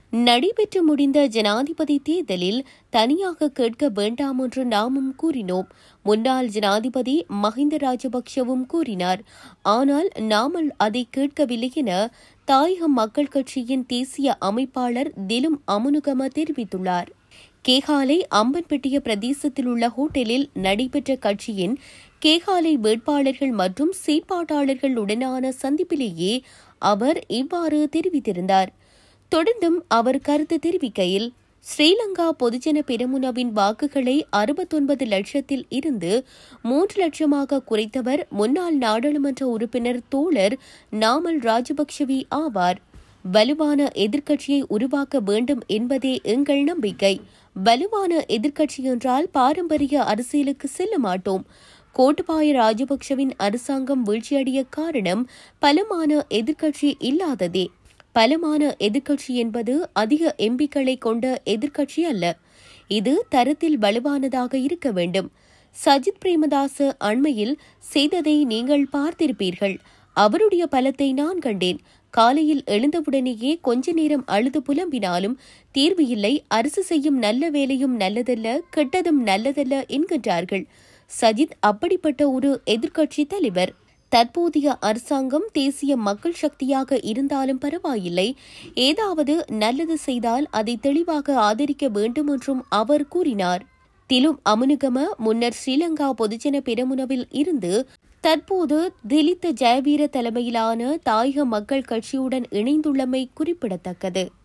நடைபெற்று முடிந்த ஜனாதிபதி தேர்தலில் தனியாக கேட்க வேண்டாம் என்று நாமும் கூறினோம் முன்னாள் ஜனாதிபதி மஹிந்த ராஜபக்ஷவும் கூறினார் ஆனால் நாமல் அதை கேட்கவில்லை என தாயக மக்கள் கட்சியின் தேசிய அமைப்பாளர் திலும் அமுனுகம தெரிவித்துள்ளார் கேகாலை அம்பன்பெட்டிய பிரதேசத்தில் உள்ள ஹோட்டலில் நடைபெற்ற கட்சியின் கேகாலை வேட்பாளர்கள் மற்றும் செயற்பாட்டாளர்கள் உடனான சந்திப்பிலேயே அவர் இவ்வாறு தெரிவித்திருந்தார் தொடர்ந்தும் அவர் கருத்து தெரிவிக்கையில் ஸ்ரீலங்கா பொதுஜன பெரமுனவின் வாக்குகளை அறுபத்தொன்பது லட்சத்தில் இருந்து மூன்று லட்சமாக குறைத்தவர் முன்னாள் நாடாளுமன்ற உறுப்பினர் தோழர் நாமல் ராஜபக்ஷவி ஆவார் வலுவான எதிர்க்கட்சியை உருவாக்க வேண்டும் என்பதே எங்கள் நம்பிக்கை வலுவான எதிர்க்கட்சி என்றால் பாரம்பரிய அரசியலுக்கு செல்ல மாட்டோம் கோட்டபாய ராஜபக்ஷவின் அரசாங்கம் வீழ்ச்சியடைய காரணம் பலமான எதிர்க்கட்சி இல்லாததே பலமான எதிர்க்கட்சி என்பது அதிக எம்பிக்களை கொண்ட எதிர்க்கட்சி அல்ல இது தரத்தில் வலுவானதாக இருக்க வேண்டும் சஜித் பிரேமதாச அண்மையில் செய்ததை நீங்கள் பார்த்திருப்பீர்கள் அவருடைய பலத்தை நான் கண்டேன் காலையில் எழுந்தவுடனேயே கொஞ்ச நேரம் அழுது புலம்பினாலும் தீர்வு இல்லை அரசு செய்யும் நல்ல வேலையும் நல்லதல்ல கெட்டதும் நல்லதல்ல என்கின்றார்கள் சஜித் அப்படிப்பட்ட ஒரு எதிர்க்கட்சி தலைவர் தற்போதைய அரசாங்கம் தேசிய மக்கள் சக்தியாக இருந்தாலும் பரவாயில்லை ஏதாவது நல்லது செய்தால் அதை தெளிவாக ஆதரிக்க வேண்டும் என்றும் அவர் கூறினார் திலும் அமுனுகம முன்னர் ஸ்ரீலங்கா பொதுஜன பெரமுனவில் இருந்து தற்போது திலித்த ஜெயவீர தலைமையிலான தாயக மக்கள் கட்சியுடன் இணைந்துள்ளமை குறிப்பிடத்தக்கது